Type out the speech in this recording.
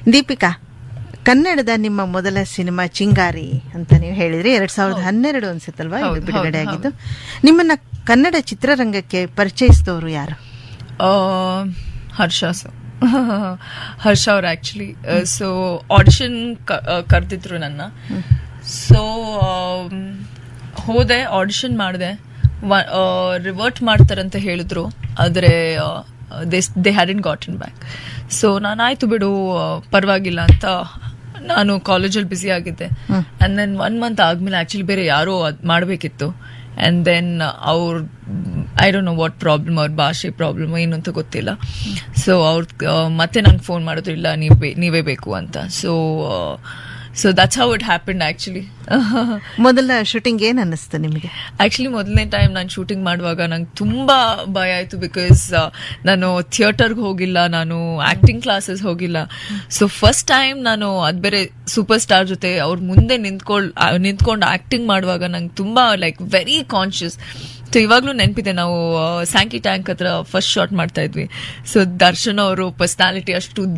ದೀಪಿಕಾ ಕನ್ನಡದ ನಿಮ್ಮ ಮೊದಲ ಸಿನಿಮಾ ಚಿಂಗಾರಿ ಅಂತ ನೀವು ಹೇಳಿದ್ರಿ ಎರಡ್ ಸಾವಿರದ ಹನ್ನೆರಡು ಅನ್ಸುತ್ತಲ್ವಾ ಇದು ಹೌದು, ಬಿಡುಗಡೆ ಹೌದು, ಆಗಿದ್ದು ನಿಮ್ಮನ್ನ ಕನ್ನಡ ಚಿತ್ರರಂಗಕ್ಕೆ ಪರಿಚಯಿಸಿದವರು ಯಾರು ಆ, ಹರ್ಷ ಸರ್ ಹರ್ಷ ಅವ್ರು ಆಕ್ಚುಲಿ ಸೊ ಆಡಿಷನ್ ಕರೆದಿದ್ರು ನನ್ನ ಸೊ ಹೋದೆ ಆಡಿಷನ್ ಮಾಡಿದೆ ರಿವರ್ಟ್ ಮಾಡ್ತಾರಂತ ಹೇಳಿದ್ರು ಆದರೆ they they hadn't gotten back so ನಾನು ಆಯ್ತು ಬಿಡು ಆ, ಪರವಾಗಿಲ್ಲ ಅಂತ ನಾನು ಕಾಲೇಜಲ್ಲಿ ಬ್ಯುಸಿ ಆಗಿದ್ದೆ ಅಂಡ್ ದೆನ್ ಒನ್ ಮಂತ್ ಆದ್ಮೇಲೆ ಆಕ್ಚುಲಿ ಬೇರೆ ಯಾರೋ ಅದ್ ಮಾಡಬೇಕಿತ್ತು ಅಂಡ್ ದೆನ್ ಅವ್ರ I don't know what problem ಅವ್ರ ಭಾಷೆ ಪ್ರಾಬ್ಲಮ್ ಏನು ಅಂತ ಗೊತ್ತಿಲ್ಲ ಸೊ ಅವ್ರ ಮತ್ತೆ ನಂಗೆ ಫೋನ್ ಮಾಡಿದ್ರು ಇಲ್ಲ ನೀವ್ ಬೇ- ನೀವೇ ಬೇಕು ಅಂತ so so that's how it happen actually ಮೊದಲ ಶೂಟಿಂಗ್ ಏನ್ ಅನ್ನಿಸ್ತು ನಿಮಗೆ ಆಕ್ಚುಲಿ ಮೊದಲನೇ ಟೈಮ್ ನಾನು ಶೂಟಿಂಗ್ ಮಾಡುವಾಗ ನಂಗೆ ತುಂಬಾ ಭಯ ಆಯ್ತು ಬಿಕಾಸ್ ನಾನು ಥಿಯೇಟರ್ಗೆ ಹೋಗಿಲ್ಲ ನಾನು ಆಕ್ಟಿಂಗ್ ಕ್ಲಾಸಸ್ ಹೋಗಿಲ್ಲ ಸೊ ಫಸ್ಟ್ ಟೈಮ್ ನಾನು ಅದ್ ಬೇರೆ ಸೂಪರ್ ಸ್ಟಾರ್ ಜೊತೆ ಅವ್ರ ಮುಂದೆ ನಿಂತ್ಕೊಳ್ ನಿಂತ್ಕೊಂಡು ಆಕ್ಟಿಂಗ್ ಮಾಡುವಾಗ ನಂಗೆ ತುಂಬಾ ಲೈಕ್ ವೆರಿ ಕಾನ್ಶಿಯಸ್ ಸೊ ಇವಾಗ್ಲೂ ನೆನಪಿದೆ ನಾವು ಸ್ಯಾಂಕಿ ಟ್ಯಾಂಕ್ ಹತ್ರ ಫಸ್ಟ್ ಶಾಟ್ ಮಾಡ್ತಾ ಇದ್ವಿ ಸೊ ದರ್ಶನ್ ಅವರು ಪರ್ಸನಾಲಿಟಿ ಅಷ್ಟು